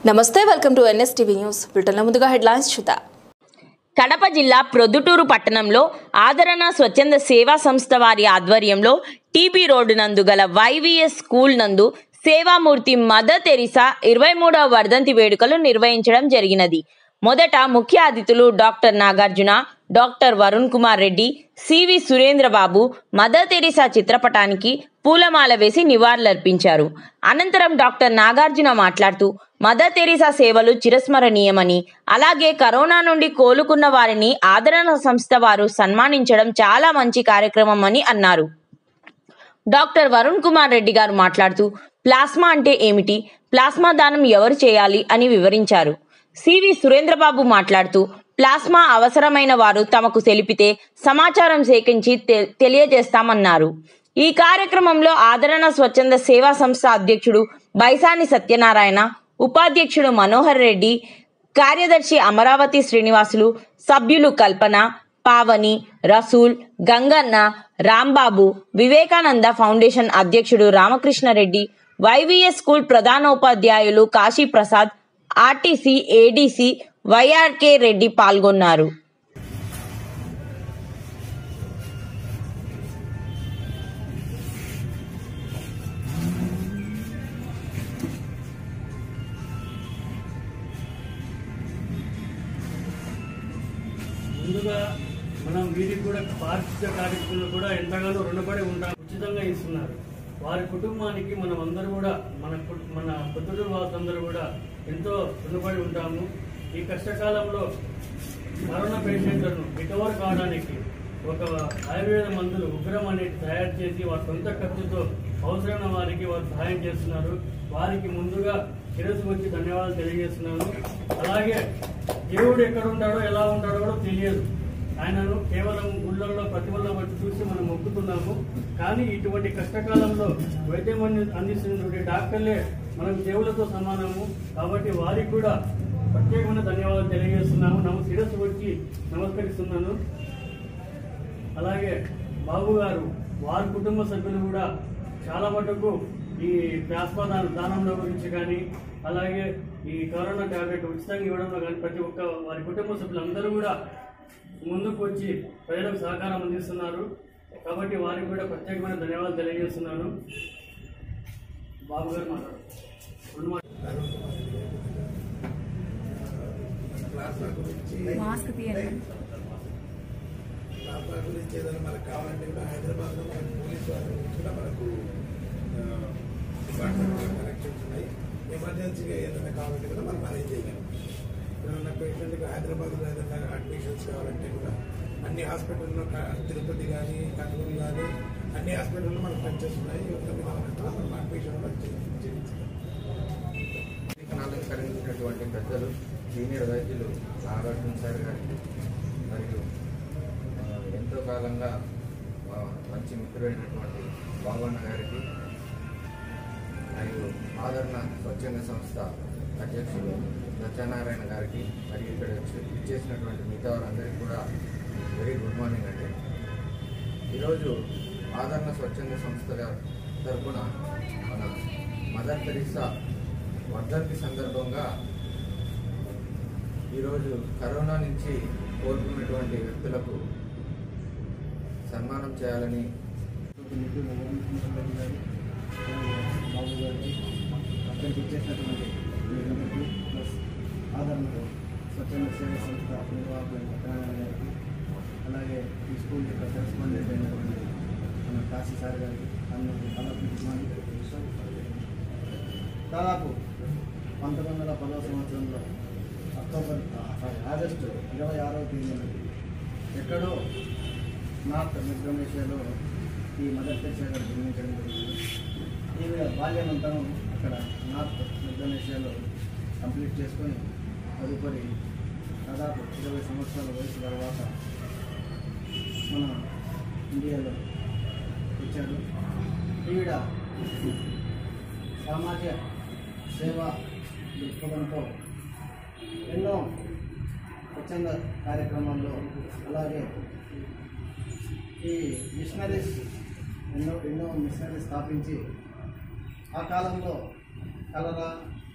నమస్తే welcome to NSTV news బ్రిటన్లో ముందుగా హెడ్లైన్స్ చూద్దాం కడప జిల్లా ప్రొద్దుటూరు పట్టణంలో ఆదరణ స్వచ్ఛంద సేవా సంస్థ వారి ఆధ్వర్యంలో టీబీ రోడ్డు నందు గల వైవిఎస్ స్కూల్ నందు సేవామూర్తి మదర్ తెరిసా ఇరవై మూడవ వర్ధంతి వేడుకలు నిర్వహించడం జరిగినది మొదట ముఖ్య అతిథులు doctor Nagarjuna doctor Varun Kumar Reddy CV Surendrababu Mother Teresa చిత్రపటానికి పూలమాల వేసి నివాళులర్పించారు అనంతరం డాక్టర్ నాగార్జున మాట్లాడుతూ మదర్ తెరిసా సేవలు చిరస్మరణీయమని అలాగే కరోనా నుండి కోలుకున్న వారిని ఆదరణ సంస్థ వారు సన్మానించడం చాలా మంచి కార్యక్రమం అని అన్నారు డాక్టర్ వరుణ్ కుమార్ రెడ్డి గారు మాట్లాడుతూ ప్లాస్మా అంటే ఏమిటి ప్లాస్మా దానం ఎవరు చేయాలి అని వివరించారు సివి సురేంద్రబాబు మాట్లాడుతూ ప్లాస్మా అవసరమైన వారు తమకు తెలిపితే సమాచారం సేకరించి తె- తెలియజేస్తామన్నారు ఈ కార్యక్రమంలో ఆదరణ స్వచ్ఛంద సేవా సంస్థ అధ్యక్షుడు బైసాని సత్యనారాయణ ఉపాధ్యక్షుడు మనోహర్ రెడ్డి కార్యదర్శి అమరావతి శ్రీనివాసులు సభ్యులు కల్పన పావని రసూల్ గంగన్న రాంబాబు వివేకానంద ఫౌండేషన్ అధ్యక్షుడు రామకృష్ణారెడ్డి వైవిఎస్ స్కూల్ ప్రధానోపాధ్యాయులు Kashi Prasad RTC ADC YRK Reddy పాల్గొన్నారు ముందుగా మనం వీరికి కూడా పారిశుద్ధ్య కార్యక్రమాలు కూడా ఎంతగానో రుణపడి ఉంటాం ఉచితంగా ఇస్తున్నారు వారి కుటుంబానికి మనం అందరూ కూడా మన కు- మన పుత్రుడు వాళ్ళందరూ కూడా ఎంతో రుణపడి ఉంటాము ఈ కష్టకాలంలో కరోనా పేషెంట్లను రికవర్ కావడానికి ఒక ఆయుర్వేద మందులు ఉగ్రం అనేది తయారు చేసి వారి సొంత ఖర్చుతో అవసరమైన వారికి వారు సహాయం చేస్తున్నారు వారికి ముందుగా శిరస్సు వచ్చి ధన్యవాదాలు తెలియజేస్తున్నాను అలాగే దేవుడు ఎక్కడ ఉంటాడో ఎలా ఉంటాడో కూడా తెలియదు ఆయనను కేవలం గుళ్ళల్లో ప్రతిమల్లో బట్టి చూసి మనం మొక్కుతున్నాము కానీ ఇటువంటి కష్టకాలంలో వైద్యం అంది- అందిస్తున్నటువంటి డాక్టర్లే మనకు దేవులతో సమానము కాబట్టి వారికి కూడా ప్రత్యేకమైన ధన్యవాదాలు తెలియజేస్తున్నాము నమ శిరస్సు వచ్చి నమస్కరిస్తున్నాను అలాగే బాబు గారు వారి కుటుంబ సభ్యులు కూడా చాలా మటుకు ఈ ప్లాస్మా దాన దానంలో గురించి కానీ అలాగే ఈ కరోనా టాబ్లెట్ ఉచితంగా ఇవ్వడంలో కానీ ప్రతి ఒక్క వారి కుటుంబ సభ్యులందరూ కూడా ముందుకు వచ్చి ప్రజలకు సహకారం అందిస్తున్నారు కాబట్టి వారికి కూడా ప్రత్యేకమైన ధన్యవాదాలు తెలియజేస్తున్నాను బాబు గారు మాట్లాడు రెండు మాటలు. ప్లాస్మా గురించి మాస్క్ తీయండి ప్లాస్మా గురించి ఏదైనా మనకు కావాలంటే కూడా హైదరాబాద్లో మనకు పోలీస్ వారి నుంచి కూడా మనకు ఆ, డిపార్ట్మెంట్ కనెక్షన్స్ ఉన్నాయి ఎమర్జెన్సీగా ఏదైనా కావాలంటే కూడా మనం అరేంజ్ చేయగలం ఏదైనా పేషెంట్కి హైదరాబాద్లో ఏదైనా అడ్మిషన్స్ కావాలంటే కూడా అన్ని హాస్పిటల్లో క- తిరుపతి కానీ కర్నూలు కానీ అన్ని హాస్పిటల్లో మనకు టచెస్ ఉన్నాయి ఎవరికైనా కావాలంటే మనం అడ్మిషన్ కూడా చేయించగలం అలంకరించినటువంటి పెద్దలు సీనియర్ వైద్యులు నాగార్జున సార్ గారికి మరియు ఆ, ఎంతో కాలంగా ఆ, మంచి మిత్రుడైనటువంటి బాబన్న గారికి మరియు ఆదరణ స్వచ్ఛంద సంస్థ అధ్యక్షులు సత్యనారాయణ గారికి మరియు ఇక్కడ వచ్చి ఇచ్చేసినటువంటి మిగతా వారందరికీ కూడా వెరీ గుడ్ మార్నింగ్ అండి ఈరోజు ఆదరణ స్వచ్ఛంద సంస్థ గారి తరఫున మన మదర్ తెరిసా వర్ధంతి సందర్భంగా ఈరోజు కరోనా నుంచి కోలుకున్నటువంటి వ్యక్తులకు సన్మానం చేయాలని బాబు గారికి అక్కడికి ఇచ్చేసినటువంటి మీరందరికీ ప్లస్ ఆదరణకు స్వచ్ఛంద సేవ సంస్థ నిర్వాహకులు సత్యనారాయణ గారికి అలాగే ఈ స్కూల్ యొక్క కరెస్పాండెంట్ అయినటువంటి మన కాశీ సార్ గారికి అందరికీ దాదాపు దాదాపు పంతొమ్మిది వందల పదవ సంవత్సరంలో అక్టోబర్ సారీ ఆగస్టు ఇరవై ఆరవ తేదీన ఎక్కడో నార్త్ మిడ్రమేషియాలో ఈ మదర్ తెరిసా గారు జన్మించడం జరిగింది ఈవిడ బాల్యమంతరం అక్కడ నార్త్ ఇండోనేషియాలో కంప్లీట్ చేసుకొని తదుపరి దాదాపు ఇరవై సంవత్సరాల వయసు తర్వాత మన ఇండియాలో వచ్చాడు ఈవిడ సమాజ సేవా దృక్పథంతో ఎన్నో స్వచ్ఛంద కార్యక్రమాల్లో అలాగే ఈ మిషనరీస్ ఎన్నో ఎన్నో మిషనరీస్ స్థాపించి ఆ కాలంలో కలరా